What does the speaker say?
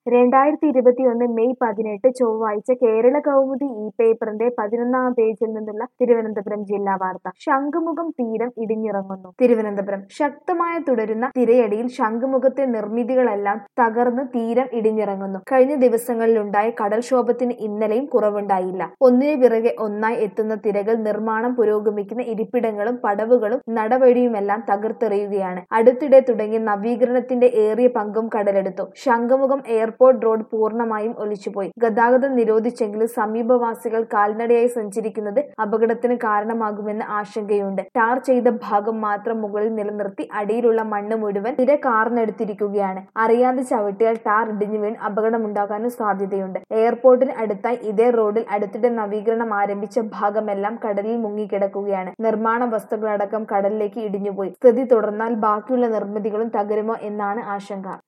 രണ്ടായിരത്തി ഇരുപത്തിയൊന്ന് മെയ് പതിനെട്ട് ചൊവ്വാഴ്ച കേരള കൗമുദി ഈ പേപ്പറിന്റെ പതിനൊന്നാം പേജിൽ നിന്നുള്ള തിരുവനന്തപുരം ജില്ലാ വാർത്ത ശംഖുമുഖം തീരം ഇടിഞ്ഞിറങ്ങുന്നു തിരുവനന്തപുരം ശക്തമായ തുടരുന്ന തിരയടിയിൽ ശംഖുമുഖത്തെ നിർമ്മിതികളെല്ലാം തകർന്ന് തീരം ഇടിഞ്ഞിറങ്ങുന്നു കഴിഞ്ഞ ദിവസങ്ങളിലുണ്ടായ കടൽക്ഷോഭത്തിന് ഇന്നലെയും കുറവുണ്ടായില്ല ഒന്നിനു പിറകെ ഒന്നായി എത്തുന്ന തിരകൾ നിർമ്മാണം പുരോഗമിക്കുന്ന ഇരിപ്പിടങ്ങളും പടവുകളും നടവഴിയുമെല്ലാം തകർത്തെറിയുകയാണ് അടുത്തിടെ തുടങ്ങിയ നവീകരണത്തിന്റെ ഏറിയ പങ്കും കടലെടുത്തു ശംഖുമുഖം എയർപോർട്ട് റോഡ് പൂർണ്ണമായും ഒലിച്ചുപോയി ഗതാഗതം നിരോധിച്ചെങ്കിലും സമീപവാസികൾ കാൽനടയായി സഞ്ചരിക്കുന്നത് അപകടത്തിന് കാരണമാകുമെന്ന് ആശങ്കയുണ്ട് ടാർ ചെയ്ത ഭാഗം മാത്രം മുകളിൽ നിലനിർത്തി അടിയിലുള്ള മണ്ണ് മുഴുവൻ തിര കാർന്നെടുത്തിരിക്കുകയാണ് അറിയാതെ ചവിട്ടിയാൽ ടാർ ഇടിഞ്ഞു വീണ് അപകടമുണ്ടാകാനും സാധ്യതയുണ്ട് എയർപോർട്ടിന് അടുത്തായി ഇതേ റോഡിൽ അടുത്തിടെ നവീകരണം ആരംഭിച്ച ഭാഗമെല്ലാം കടലിൽ മുങ്ങിക്കിടക്കുകയാണ് നിർമ്മാണ വസ്തുക്കളടക്കം കടലിലേക്ക് ഇടിഞ്ഞുപോയി സ്ഥിതി തുടർന്നാൽ ബാക്കിയുള്ള നിർമ്മിതികളും തകരുമോ എന്നാണ് ആശങ്ക